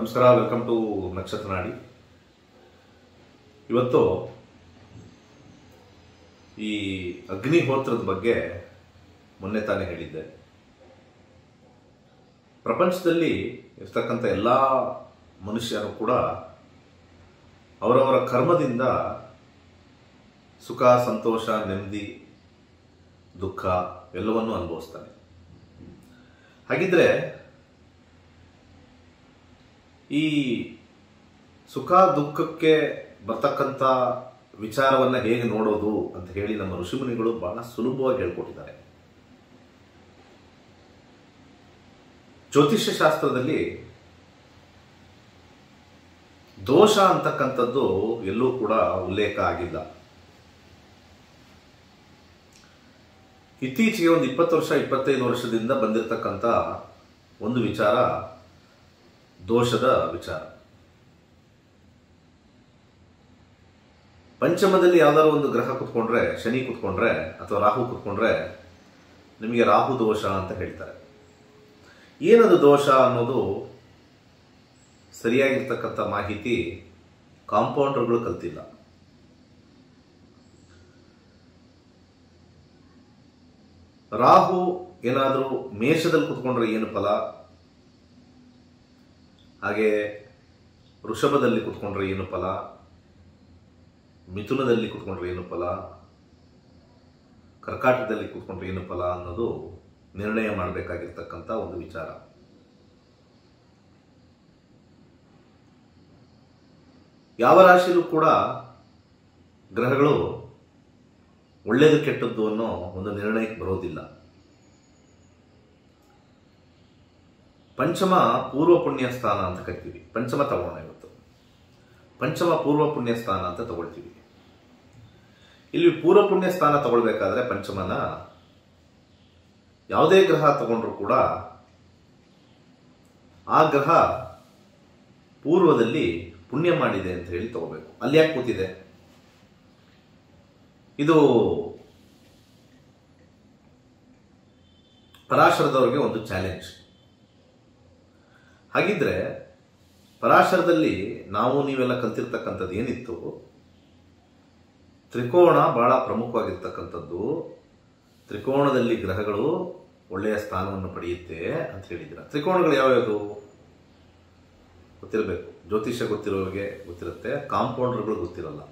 ನಮಸ್ಕಾರ welcome to ನಕ್ಷತ್ರ ನಾಡಿ ಇವತ್ತು ಈ ಅಗ್ನಿಹೋತ್ರದ ಬಗ್ಗೆ ಮೊನ್ನೆ ತಾನೇ ಹೇಳಿದ್ದೆ ಪ್ರಪಂಚದಲ್ಲಿ ಇರ್ತಕ್ಕಂಥ ಎಲ್ಲ ಮನುಷ್ಯರು ಕೂಡ ಅವರವರ ಕರ್ಮದಿಂದ ಸುಖ ಸಂತೋಷ ನೆಮ್ಮದಿ ದುಃಖ ಎಲ್ಲವನ್ನೂ ಅನುಭವಿಸ್ತಾನೆ ಹಾಗಿದ್ರೆ ಈ ಸುಖ ದುಃಖಕ್ಕೆ ಬರ್ತಕ್ಕಂಥ ವಿಚಾರವನ್ನ ಹೇಗೆ ನೋಡೋದು ಅಂತ ಹೇಳಿ ನಮ್ಮ ಋಷಿಮುನಿಗಳು ಬಹಳ ಸುಲಭವಾಗಿ ಹೇಳ್ಕೊಟ್ಟಿದ್ದಾರೆ ಜ್ಯೋತಿಷ್ಯ ಶಾಸ್ತ್ರದಲ್ಲಿ ದೋಷ ಅಂತಕ್ಕಂಥದ್ದು ಎಲ್ಲೂ ಕೂಡ ಉಲ್ಲೇಖ ಆಗಿಲ್ಲ ಇತ್ತೀಚೆಗೆ ಒಂದು ಇಪ್ಪತ್ತು ವರ್ಷ ಇಪ್ಪತ್ತೈದು ವರ್ಷದಿಂದ ಬಂದಿರತಕ್ಕಂಥ ಒಂದು ವಿಚಾರ ದೋಷದ ವಿಚಾರ ಪಂಚಮದಲ್ಲಿ ಯಾವ್ದಾದ್ರು ಒಂದು ಗ್ರಹ ಕುತ್ಕೊಂಡ್ರೆ ಶನಿ ಕುತ್ಕೊಂಡ್ರೆ ಅಥವಾ ರಾಹು ಕುತ್ಕೊಂಡ್ರೆ ನಿಮಗೆ ರಾಹು ದೋಷ ಅಂತ ಹೇಳ್ತಾರೆ ಏನದು ದೋಷ ಅನ್ನೋದು ಸರಿಯಾಗಿರ್ತಕ್ಕಂಥ ಮಾಹಿತಿ ಕಾಂಪೌಂಡರ್ಗಳು ಕಲ್ತಿಲ್ಲ ರಾಹು ಏನಾದರೂ ಮೇಷದಲ್ಲಿ ಕುತ್ಕೊಂಡ್ರೆ ಏನು ಫಲ ಹಾಗೆ ವೃಷಭದಲ್ಲಿ ಕುತ್ಕೊಂಡ್ರೆ ಏನು ಫಲ ಮಿಥುನದಲ್ಲಿ ಕುತ್ಕೊಂಡ್ರೆ ಏನು ಫಲ ಕರ್ಕಾಟಕದಲ್ಲಿ ಕುತ್ಕೊಂಡ್ರೆ ಏನು ಫಲ ಅನ್ನೋದು ನಿರ್ಣಯ ಮಾಡಬೇಕಾಗಿರ್ತಕ್ಕಂಥ ಒಂದು ವಿಚಾರ ಯಾವ ರಾಶಿಯಲ್ಲೂ ಕೂಡ ಗ್ರಹಗಳು ಒಳ್ಳೆಯದು ಕೆಟ್ಟದ್ದು ಅನ್ನೋ ಒಂದು ನಿರ್ಣಯಕ್ಕೆ ಬರೋದಿಲ್ಲ ಪಂಚಮ ಪೂರ್ವ ಪುಣ್ಯ ಸ್ಥಾನ ಅಂತ ಕರಿತೀವಿ ಪಂಚಮ ತಗೋಣ ಇವತ್ತು ಪಂಚಮ ಪೂರ್ವ ಪುಣ್ಯ ಸ್ಥಾನ ಅಂತ ತಗೊಳ್ತೀವಿ ಇಲ್ಲಿ ಪೂರ್ವ ಪುಣ್ಯ ಸ್ಥಾನ ತಗೊಳ್ಬೇಕಾದ್ರೆ ಪಂಚಮನ ಯಾವುದೇ ಗ್ರಹ ತಗೊಂಡ್ರು ಕೂಡ ಆ ಗ್ರಹ ಪೂರ್ವದಲ್ಲಿ ಪುಣ್ಯ ಮಾಡಿದೆ ಅಂತ ಹೇಳಿ ತಗೋಬೇಕು ಅಲ್ಲಿ ಯಾಕೆ ಕೂತಿದೆ ಇದು ಪರಾಶರದವರಿಗೆ ಒಂದು ಚಾಲೆಂಜ್ ಹಾಗಿದ್ರೆ ಪರಾಶರದಲ್ಲಿ ನಾವು ನೀವೆಲ್ಲ ಕಲ್ತಿರ್ತಕ್ಕಂಥದ್ದು ಏನಿತ್ತು ತ್ರಿಕೋಣ ಬಹಳ ಪ್ರಮುಖವಾಗಿರ್ತಕ್ಕಂಥದ್ದು ತ್ರಿಕೋಣದಲ್ಲಿ ಗ್ರಹಗಳು ಒಳ್ಳೆಯ ಸ್ಥಾನವನ್ನು ಪಡೆಯುತ್ತೆ ಅಂತ ಹೇಳಿದ್ದೀರ ತ್ರಿಕೋಣಗಳು ಯಾವ್ಯಾವುದು ಗೊತ್ತಿರಬೇಕು ಜ್ಯೋತಿಷ್ಯ ಗೊತ್ತಿರೋರಿಗೆ ಗೊತ್ತಿರುತ್ತೆ ಕಾಂಪೌಂಡರ್ಗಳು ಗೊತ್ತಿರಲ್ಲ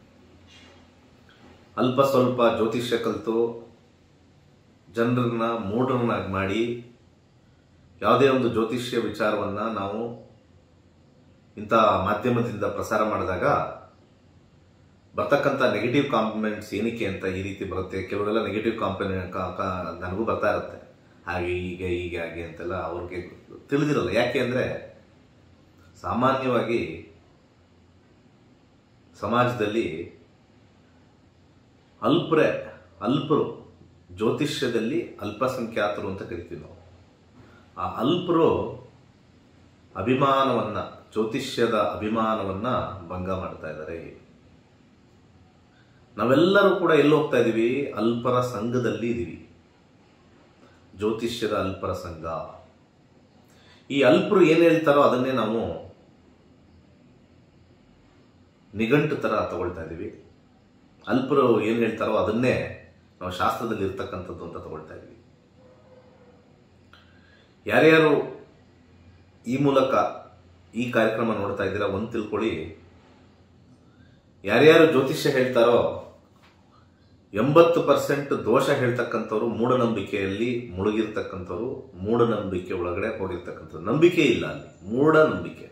ಅಲ್ಪ ಸ್ವಲ್ಪ ಜ್ಯೋತಿಷ್ಯ ಕಲಿತು ಜನರನ್ನ ಮೂಢರನ್ನಾಗಿ ಮಾಡಿ ಯಾವುದೇ ಒಂದು ಜ್ಯೋತಿಷ್ಯ ವಿಚಾರವನ್ನ ನಾವು ಇಂಥ ಮಾಧ್ಯಮದಿಂದ ಪ್ರಸಾರ ಮಾಡಿದಾಗ ಬರ್ತಕ್ಕಂಥ ನೆಗೆಟಿವ್ ಕಾಂಪ್ಲಿಮೆಂಟ್ಸ್ ಏನಕ್ಕೆ ಅಂತ ಈ ರೀತಿ ಬರುತ್ತೆ ಕೆಲವರೆಲ್ಲ ನೆಗೆಟಿವ್ ಕಾಂಪ್ಲಿ ನನಗೂ ಬರ್ತಾ ಇರುತ್ತೆ ಹಾಗೆ ಹೀಗೆ ಹೀಗೆ ಹಾಗೆ ಅಂತೆಲ್ಲ ಅವ್ರಿಗೆ ತಿಳಿದಿರಲ್ಲ ಯಾಕೆ ಅಂದ್ರೆ ಸಾಮಾನ್ಯವಾಗಿ ಸಮಾಜದಲ್ಲಿ ಅಲ್ಪರೆ ಅಲ್ಪರು ಜ್ಯೋತಿಷ್ಯದಲ್ಲಿ ಅಲ್ಪಸಂಖ್ಯಾತರು ಅಂತ ಕರಿತೀವಿ ನಾವು ಆ ಅಲ್ಪರು ಅಭಿಮಾನವನ್ನ ಜ್ಯೋತಿಷ್ಯದ ಅಭಿಮಾನವನ್ನ ಭಂಗ ಮಾಡ್ತಾ ಇದ್ದಾರೆ ನಾವೆಲ್ಲರೂ ಕೂಡ ಎಲ್ಲಿ ಹೋಗ್ತಾ ಇದೀವಿ ಅಲ್ಪರ ಸಂಘದಲ್ಲಿ ಇದೀವಿ ಜ್ಯೋತಿಷ್ಯದ ಅಲ್ಪರ ಸಂಘ ಈ ಅಲ್ಪರು ಏನ್ ಹೇಳ್ತಾರೋ ಅದನ್ನೇ ನಾವು ನಿಘಂಟು ತರ ತಗೊಳ್ತಾ ಇದೀವಿ ಅಲ್ಪರು ಏನ್ ಹೇಳ್ತಾರೋ ಅದನ್ನೇ ನಾವು ಶಾಸ್ತ್ರದಲ್ಲಿ ಇರ್ತಕ್ಕಂಥದ್ದು ಅಂತ ತಗೊಳ್ತಾ ಇದೀವಿ ಯಾರ್ಯಾರು ಈ ಮೂಲಕ ಈ ಕಾರ್ಯಕ್ರಮ ನೋಡ್ತಾ ಇದ್ದೀರಾ ಒಂದು ತಿಳ್ಕೊಳ್ಳಿ ಯಾರ್ಯಾರು ಜ್ಯೋತಿಷ್ಯ ಹೇಳ್ತಾರೋ ಎಂಬತ್ತು ಪರ್ಸೆಂಟ್ ದೋಷ ಹೇಳ್ತಕ್ಕಂಥವ್ರು ಮೂಢನಂಬಿಕೆಯಲ್ಲಿ ಮುಳುಗಿರ್ತಕ್ಕಂಥವ್ರು ಮೂಢನಂಬಿಕೆ ಒಳಗಡೆ ಹೋಗಿರ್ತಕ್ಕಂಥವ್ರು ನಂಬಿಕೆ ಇಲ್ಲ ಅಲ್ಲಿ ಮೂಢನಂಬಿಕೆ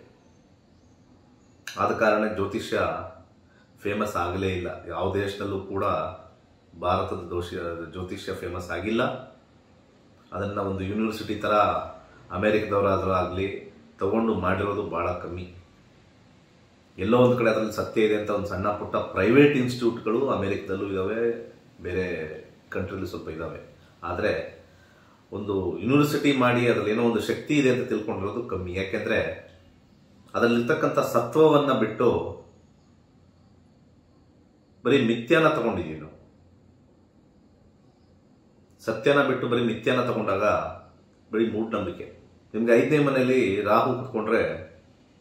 ಆದ ಕಾರಣ ಜ್ಯೋತಿಷ್ಯ ಫೇಮಸ್ ಆಗಲೇ ಇಲ್ಲ ಯಾವ ದೇಶದಲ್ಲೂ ಕೂಡ ಭಾರತದ ದೋಷ ಜ್ಯೋತಿಷ್ಯ ಫೇಮಸ್ ಆಗಿಲ್ಲ ಅದನ್ನ ಒಂದು ಯೂನಿವರ್ಸಿಟಿ ತರ ಅಮೆರಿಕದವರಾದ್ರೂ ಆಗಲಿ ತಗೊಂಡು ಮಾಡಿರೋದು ಬಹಳ ಕಮ್ಮಿ ಎಲ್ಲೋ ಒಂದು ಕಡೆ ಅದರಲ್ಲಿ ಸತ್ಯ ಇದೆ ಅಂತ ಒಂದು ಸಣ್ಣ ಪುಟ್ಟ ಪ್ರೈವೇಟ್ ಇನ್ಸ್ಟಿಟ್ಯೂಟ್ಗಳು ಅಮೆರಿಕದಲ್ಲೂ ಇದಾವೆ ಬೇರೆ ಕಂಟ್ರಿಲೂ ಸ್ವಲ್ಪ ಇದಾವೆ ಆದರೆ ಒಂದು ಯೂನಿವರ್ಸಿಟಿ ಮಾಡಿ ಅದರಲ್ಲಿ ಏನೋ ಒಂದು ಶಕ್ತಿ ಇದೆ ಅಂತ ತಿಳ್ಕೊಂಡಿರೋದು ಕಮ್ಮಿ ಯಾಕೆಂದ್ರೆ ಅದರಲ್ಲಿರ್ತಕ್ಕಂಥ ಸತ್ವವನ್ನ ಬಿಟ್ಟು ಬರೀ ಮಿಥ್ಯಾನ ತಗೊಂಡಿದ್ದೀವಿ ನಾವು ಸತ್ಯನ ಬಿಟ್ಟು ಬರೀ ಮಿಥ್ಯಾನ ತಗೊಂಡಾಗ ಬರೀ ಮೂಢನಂಬಿಕೆ ನಿಮ್ಗೆ ಐದನೇ ಮನೆಯಲ್ಲಿ ರಾಹು ಕುತ್ಕೊಂಡ್ರೆ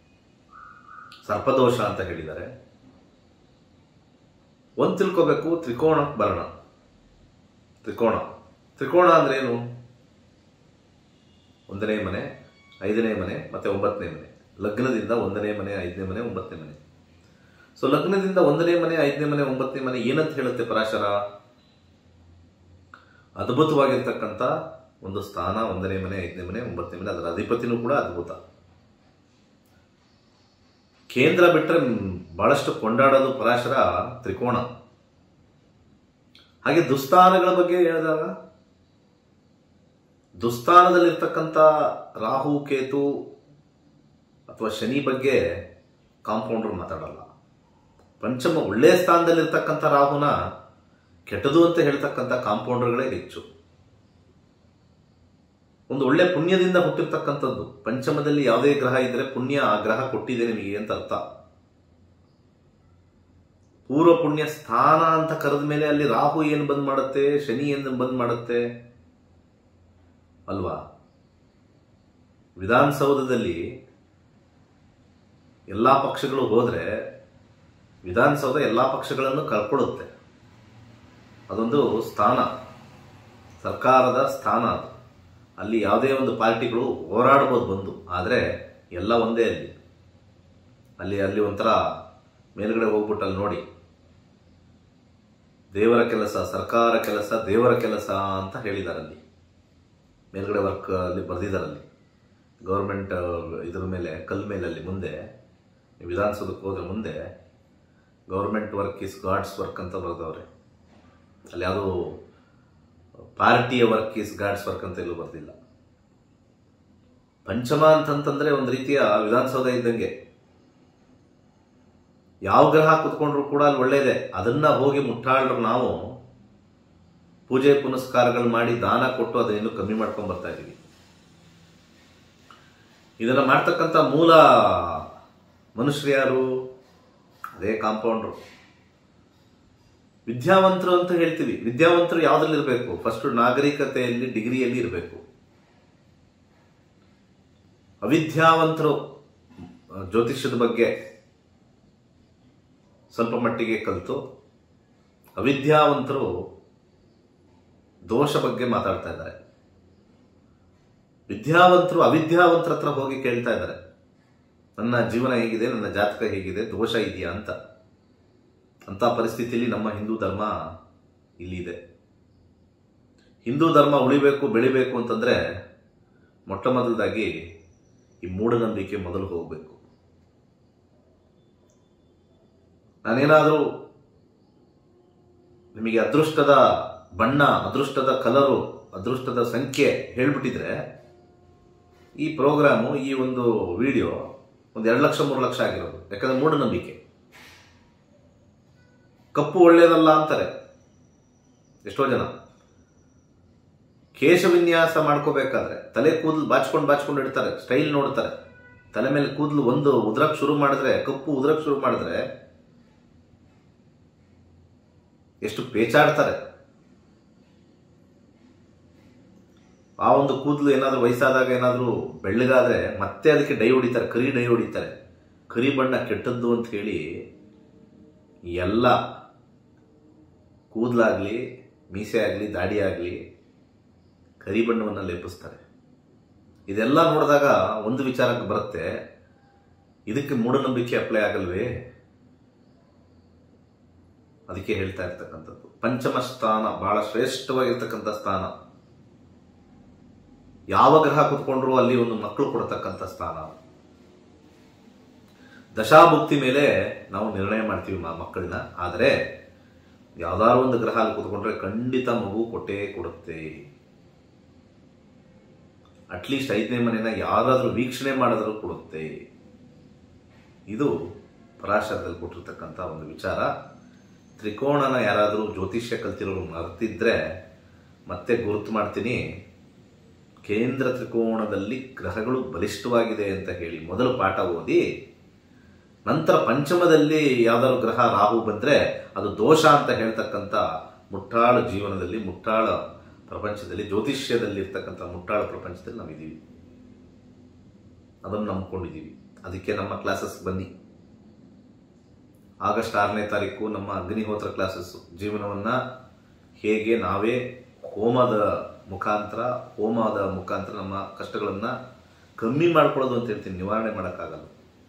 ಸರ್ಪದೋಷ ಅಂತ ಹೇಳಿದ್ದಾರೆ ಒಂದು ತಿಳ್ಕೋಬೇಕು ತ್ರಿಕೋಣ ಬರೋಣ ತ್ರಿಕೋಣ ತ್ರಿಕೋಣ ಅಂದ್ರೆ ಏನು ಒಂದನೇ ಮನೆ ಐದನೇ ಮನೆ ಮತ್ತೆ ಒಂಬತ್ತನೇ ಮನೆ ಲಗ್ನದಿಂದ ಒಂದನೇ ಮನೆ ಐದನೇ ಮನೆ ಒಂಬತ್ತನೇ ಮನೆ ಸೊ ಲಗ್ನದಿಂದ ಒಂದನೇ ಮನೆ ಐದನೇ ಮನೆ ಒಂಬತ್ತನೇ ಮನೆ ಏನಂತ ಹೇಳುತ್ತೆ ಪರಾಶರ ಅದ್ಭುತವಾಗಿರ್ತಕ್ಕಂಥ ಒಂದು ಸ್ಥಾನ ಒಂದನೇ ಮನೆ ಐದನೇ ಮನೆ ಒಂಬತ್ತನೇ ಮನೆ ಅದರ ಅಧಿಪತಿನೂ ಕೂಡ ಅದ್ಭುತ ಕೇಂದ್ರ ಬಿಟ್ಟರೆ ಬಹಳಷ್ಟು ಕೊಂಡಾಡೋದು ಪರಾಶರ ತ್ರಿಕೋಣ ಹಾಗೆ ದುಸ್ಥಾನಗಳ ಬಗ್ಗೆ ಹೇಳಿದಾಗ ದುಸ್ಥಾನದಲ್ಲಿರ್ತಕ್ಕಂಥ ರಾಹು ಕೇತು ಅಥವಾ ಶನಿ ಬಗ್ಗೆ ಕಾಂಪೌಂಡರ್ ಮಾತಾಡಲ್ಲ ಪಂಚಮ ಒಳ್ಳೆಯ ಸ್ಥಾನದಲ್ಲಿರ್ತಕ್ಕಂಥ ರಾಹುನ ಕೆಟ್ಟದು ಅಂತ ಹೇಳ್ತಕ್ಕಂಥ ಕಾಂಪೌಂಡರ್ಗಳೇ ಹೆಚ್ಚು ಒಂದು ಒಳ್ಳೆ ಪುಣ್ಯದಿಂದ ಹುಟ್ಟಿರ್ತಕ್ಕಂಥದ್ದು ಪಂಚಮದಲ್ಲಿ ಯಾವುದೇ ಗ್ರಹ ಇದ್ರೆ ಪುಣ್ಯ ಆ ಗ್ರಹ ಕೊಟ್ಟಿದೆ ನಿಮಗೆ ಅಂತ ಅರ್ಥ ಪೂರ್ವ ಪುಣ್ಯ ಸ್ಥಾನ ಅಂತ ಕರೆದ ಮೇಲೆ ಅಲ್ಲಿ ರಾಹು ಏನು ಬಂದ್ ಮಾಡುತ್ತೆ ಶನಿ ಏನು ಬಂದ್ ಮಾಡುತ್ತೆ ಅಲ್ವಾ ವಿಧಾನಸೌಧದಲ್ಲಿ ಎಲ್ಲಾ ಪಕ್ಷಗಳು ಹೋದ್ರೆ ವಿಧಾನಸೌಧ ಎಲ್ಲಾ ಪಕ್ಷಗಳನ್ನು ಕಳ್ಕೊಳ್ಳುತ್ತೆ ಅದೊಂದು ಸ್ಥಾನ ಸರ್ಕಾರದ ಸ್ಥಾನ ಅದು ಅಲ್ಲಿ ಯಾವುದೇ ಒಂದು ಪಾರ್ಟಿಗಳು ಹೋರಾಡ್ಬೋದು ಬಂದು ಆದರೆ ಎಲ್ಲ ಒಂದೇ ಅಲ್ಲಿ ಅಲ್ಲಿ ಅಲ್ಲಿ ಒಂಥರ ಮೇಲ್ಗಡೆ ಹೋಗ್ಬಿಟ್ಟು ಅಲ್ಲಿ ನೋಡಿ ದೇವರ ಕೆಲಸ ಸರ್ಕಾರ ಕೆಲಸ ದೇವರ ಕೆಲಸ ಅಂತ ಹೇಳಿದ್ದಾರೆ ಅಲ್ಲಿ ಮೇಲ್ಗಡೆ ವರ್ಕ್ ಅಲ್ಲಿ ಬರೆದಿದ್ದಾರೆ ಅಲ್ಲಿ ಗೌರ್ಮೆಂಟ್ ಇದ್ರ ಮೇಲೆ ಕಲ್ ಮೇಲೆ ಅಲ್ಲಿ ಮುಂದೆ ವಿಧಾನಸೌಧಕ್ಕೆ ಹೋದ್ರೆ ಮುಂದೆ government work is god's work ಅಂತ ಬರೆದವ್ರೆ ಅಲ್ಲಿ ಯಾವುದೋ ಪಾರ್ಟಿಯ ವರ್ಕ್ ಇಸ್ ಗಾಡ್ಸ್ ವರ್ಕ್ ಅಂತ ಎಲ್ಲೂ ಬರ್ದಿಲ್ಲ ಪಂಚಮ ಅಂತಂತಂದ್ರೆ ಒಂದು ರೀತಿಯ ವಿಧಾನಸೌಧ ಇದ್ದಂಗೆ ಯಾವ ಗ್ರಹ ಕುತ್ಕೊಂಡ್ರು ಕೂಡ ಅಲ್ಲಿ ಒಳ್ಳೇದೆ ಅದನ್ನ ಹೋಗಿ ಮುಟ್ಟಾಳ್ರು ನಾವು ಪೂಜೆ ಪುನಸ್ಕಾರಗಳು ಮಾಡಿ ದಾನ ಕೊಟ್ಟು ಅದನ್ನ ಇನ್ನೂ ಕಮ್ಮಿ ಮಾಡ್ಕೊಂಡ್ ಬರ್ತಾ ಇದೀವಿ ಇದನ್ನ ಮಾಡ್ತಕ್ಕಂಥ ಮೂಲ ಮನುಷ್ಯರು ಯಾರು ಅದೇ ಕಾಂಪೌಂಡ್ರು ವಿದ್ಯಾವಂತರು ಅಂತ ಹೇಳ್ತೀವಿ ವಿದ್ಯಾವಂತರು ಯಾವ್ದ್ರಲ್ಲಿ ಇರಬೇಕು ಫಸ್ಟ್ ನಾಗರಿಕತೆಯಲ್ಲಿ ಡಿಗ್ರಿಯಲ್ಲಿ ಇರಬೇಕು ಅವಿದ್ಯಾವಂತರು ಜ್ಯೋತಿಷ್ಯದ ಬಗ್ಗೆ ಸ್ವಲ್ಪ ಮಟ್ಟಿಗೆ ಕಲಿತು ಅವಿದ್ಯಾವಂತರು ದೋಷ ಬಗ್ಗೆ ಮಾತಾಡ್ತಾ ಇದ್ದಾರೆ ವಿದ್ಯಾವಂತರು ಅವಿದ್ಯಾವಂತರ ಹತ್ರ ಹೋಗಿ ಕೇಳ್ತಾ ಇದ್ದಾರೆ ನನ್ನ ಜೀವನ ಹೇಗಿದೆ ನನ್ನ ಜಾತಕ ಹೇಗಿದೆ ದೋಷ ಇದೆಯಾ ಅಂತ ಅಂತ ಪರಿಸ್ಥಿತಿಯಲ್ಲಿ ನಮ್ಮ ಹಿಂದೂ ಧರ್ಮ ಇಲ್ಲಿದೆ ಹಿಂದೂ ಧರ್ಮ ಉಳಿಬೇಕು ಬೆಳಿಬೇಕು ಅಂತಂದ್ರೆ ಮೊಟ್ಟ ಮೊದಲದಾಗಿ ಈ ಮೂಢನಂಬಿಕೆ ಮೊದಲು ಹೋಗಬೇಕು ನಾನೇನಾದರೂ ನಿಮಗೆ ಅದೃಷ್ಟದ ಬಣ್ಣ ಅದೃಷ್ಟದ ಕಲರು ಅದೃಷ್ಟದ ಸಂಖ್ಯೆ ಹೇಳ್ಬಿಟ್ಟಿದ್ರೆ ಈ ಪ್ರೋಗ್ರಾಮು ಈ ಒಂದು ವಿಡಿಯೋ ಒಂದು ಎರಡು ಲಕ್ಷ ಮೂರು ಲಕ್ಷ ಆಗಿರೋದು ಯಾಕಂದ್ರೆ ಮೂಢನಂಬಿಕೆ ಕಪ್ಪು ಒಳ್ಳೇದಲ್ಲ ಅಂತಾರೆ ಎಷ್ಟೋ ಜನ ಕೇಶ ವಿನ್ಯಾಸ ಮಾಡ್ಕೋಬೇಕಾದ್ರೆ ತಲೆ ಕೂದಲು ಬಾಚ್ಕೊಂಡು ಬಾಚ್ಕೊಂಡು ಇಡ್ತಾರೆ ಸ್ಟೈಲ್ ನೋಡ್ತಾರೆ ತಲೆ ಮೇಲೆ ಕೂದಲು ಒಂದು ಉದ್ರಕ್ ಶುರು ಮಾಡಿದ್ರೆ ಕಪ್ಪು ಉದ್ರಕ್ ಶುರು ಮಾಡಿದ್ರೆ ಎಷ್ಟು ಪೇಚಾಡ್ತಾರೆ ಆ ಒಂದು ಕೂದಲು ಏನಾದ್ರೂ ವಯಸ್ಸಾದಾಗ ಏನಾದ್ರೂ ಬೆಳ್ಳಗಾದ್ರೆ ಮತ್ತೆ ಅದಕ್ಕೆ ಡೈ ಹೊಡಿತಾರೆ ಕರಿ ಡೈ ಹೊಡಿತಾರೆ ಕರಿ ಬಣ್ಣ ಕೆಟ್ಟದ್ದು ಅಂತ ಹೇಳಿ ಎಲ್ಲ ಕೂದಲಾಗ್ಲಿ ಮೀಸೆ ಆಗಲಿ ದಾಡಿ ಆಗಲಿ ಕರಿ ಬಣ್ಣವನ್ನು ಲೇಪಿಸ್ತಾರೆ ಇದೆಲ್ಲ ನೋಡಿದಾಗ ಒಂದು ವಿಚಾರಕ್ಕೆ ಬರುತ್ತೆ ಇದಕ್ಕೆ ಮೂಢನಂಬಿಕೆ ಅಪ್ಲೈ ಆಗಲ್ವೇ ಅದಕ್ಕೆ ಹೇಳ್ತಾ ಇರ್ತಕ್ಕಂಥದ್ದು ಪಂಚಮ ಸ್ಥಾನ ಬಹಳ ಶ್ರೇಷ್ಠವಾಗಿರ್ತಕ್ಕಂಥ ಸ್ಥಾನ ಯಾವ ಗ್ರಹ ಕುತ್ಕೊಂಡ್ರು ಅಲ್ಲಿ ಒಂದು ಮಕ್ಕಳು ಕೊಡತಕ್ಕಂಥ ಸ್ಥಾನ ದಶಾಭುಕ್ತಿ ಮೇಲೆ ನಾವು ನಿರ್ಣಯ ಮಾಡ್ತೀವಿ ಮಕ್ಕಳನ್ನ ಆದರೆ ಯಾವ್ದಾದ್ರು ಒಂದು ಗ್ರಹ ಅಲ್ಲಿ ಕುತ್ಕೊಂಡ್ರೆ ಖಂಡಿತ ಮಗು ಕೊಟ್ಟೇ ಕೊಡುತ್ತೆ ಅಟ್ಲೀಸ್ಟ್ ಐದನೇ ಮನೆನ ಯಾರಾದ್ರೂ ವೀಕ್ಷಣೆ ಮಾಡಿದ್ರು ಕೊಡುತ್ತೆ ಇದು ಪರಾಶರದಲ್ಲಿ ಕೊಟ್ಟಿರ್ತಕ್ಕಂಥ ಒಂದು ವಿಚಾರ ತ್ರಿಕೋಣನ ಯಾರಾದರೂ ಜ್ಯೋತಿಷ್ಯ ಕಲ್ತಿರೋರು ಮರ್ತಿದ್ರೆ ಮತ್ತೆ ಗುರುತು ಮಾಡ್ತೀನಿ ಕೇಂದ್ರ ತ್ರಿಕೋಣದಲ್ಲಿ ಗ್ರಹಗಳು ಬಲಿಷ್ಠವಾಗಿದೆ ಅಂತ ಹೇಳಿ ಮೊದಲು ಪಾಠ ಓದಿ ನಂತರ ಪಂಚಮದಲ್ಲಿ ಯಾವ್ದಾದ್ರು ಗ್ರಹ ರಾಹು ಬಂದ್ರೆ ಅದು ದೋಷ ಅಂತ ಹೇಳ್ತಕ್ಕಂಥ ಮುಟ್ಟಾಳ ಜೀವನದಲ್ಲಿ ಮುಟ್ಟಾಳ ಪ್ರಪಂಚದಲ್ಲಿ ಜ್ಯೋತಿಷ್ಯದಲ್ಲಿ ಇರ್ತಕ್ಕಂಥ ಮುಟ್ಟಾಳ ಪ್ರಪಂಚದಲ್ಲಿ ನಾವಿದ್ದೀವಿ ಅದನ್ನು ನಂಬ್ಕೊಂಡಿದ್ದೀವಿ ಅದಕ್ಕೆ ನಮ್ಮ ಕ್ಲಾಸಸ್ ಬನ್ನಿ ಆಗಸ್ಟ್ ಆರನೇ ತಾರೀಕು ನಮ್ಮ ಅಗ್ನಿಹೋತ್ರ ಕ್ಲಾಸಸ್ ಜೀವನವನ್ನ ಹೇಗೆ ನಾವೇ ಹೋಮದ ಮುಖಾಂತರ ಹೋಮದ ಮುಖಾಂತರ ನಮ್ಮ ಕಷ್ಟಗಳನ್ನ ಕಮ್ಮಿ ಮಾಡ್ಕೊಳ್ಳೋದು ಅಂತ ಹೇಳ್ತೀನಿ ನಿವಾರಣೆ ಮಾಡೋಕ್ಕಾಗಲ್ಲ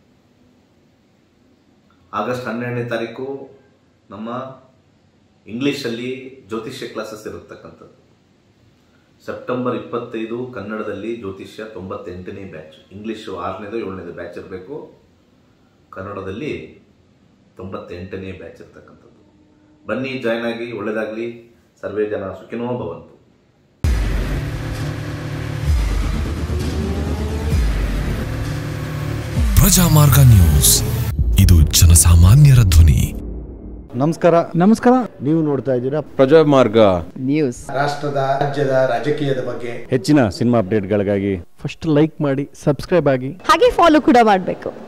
ಆಗಸ್ಟ್ ಹನ್ನೆರಡನೇ ತಾರೀಕು ನಮ್ಮ ಇಂಗ್ಲಿಷಲ್ಲಿ ಜ್ಯೋತಿಷ್ಯ ಕ್ಲಾಸಸ್ ಇರತಕ್ಕಂಥದ್ದು ಸೆಪ್ಟೆಂಬರ್ ಇಪ್ಪತ್ತೈದು ಕನ್ನಡದಲ್ಲಿ ಜ್ಯೋತಿಷ್ಯ ತೊಂಬತ್ತೆಂಟನೇ ಬ್ಯಾಚ್ ಇಂಗ್ಲಿಷು ಆರನೇದು ಏಳನೇದು ಬ್ಯಾಚ್ ಇರಬೇಕು ಕನ್ನಡದಲ್ಲಿ ತೊಂಬತ್ತೆಂಟನೇ ಬ್ಯಾಚ್ ಇರ್ತಕ್ಕಂಥದ್ದು ಬನ್ನಿ ಜಾಯ್ನ್ ಆಗಿ ಒಳ್ಳೆಯದಾಗಲಿ ಸರ್ವೇ ಜನ ಸುಖಿನೋ ಭವಂತು ಪ್ರಜಾಮಾರ್ಗ ನ್ಯೂಸ್ ಇದು ಜನಸಾಮಾನ್ಯರ ಧ್ವನಿ ನಮಸ್ಕಾರ ನಮಸ್ಕಾರ ನೀವು ನೋಡ್ತಾ ಇದ್ದೀರಾ ಪ್ರಜಾಮಾರ್ಗ ನ್ಯೂಸ್ ರಾಷ್ಟ್ರದ ರಾಜ್ಯದ ರಾಜಕೀಯದ ಬಗ್ಗೆ ಹೆಚ್ಚಿನ ಸಿನಿಮಾ ಅಪ್ಡೇಟ್ಗಳಿಗಾಗಿ ಫಸ್ಟ್ ಲೈಕ್ ಮಾಡಿ ಸಬ್ಸ್ಕ್ರೈಬ್ ಆಗಿ ಹಾಗೆ ಫಾಲೋ ಕೂಡ ಮಾಡಬೇಕು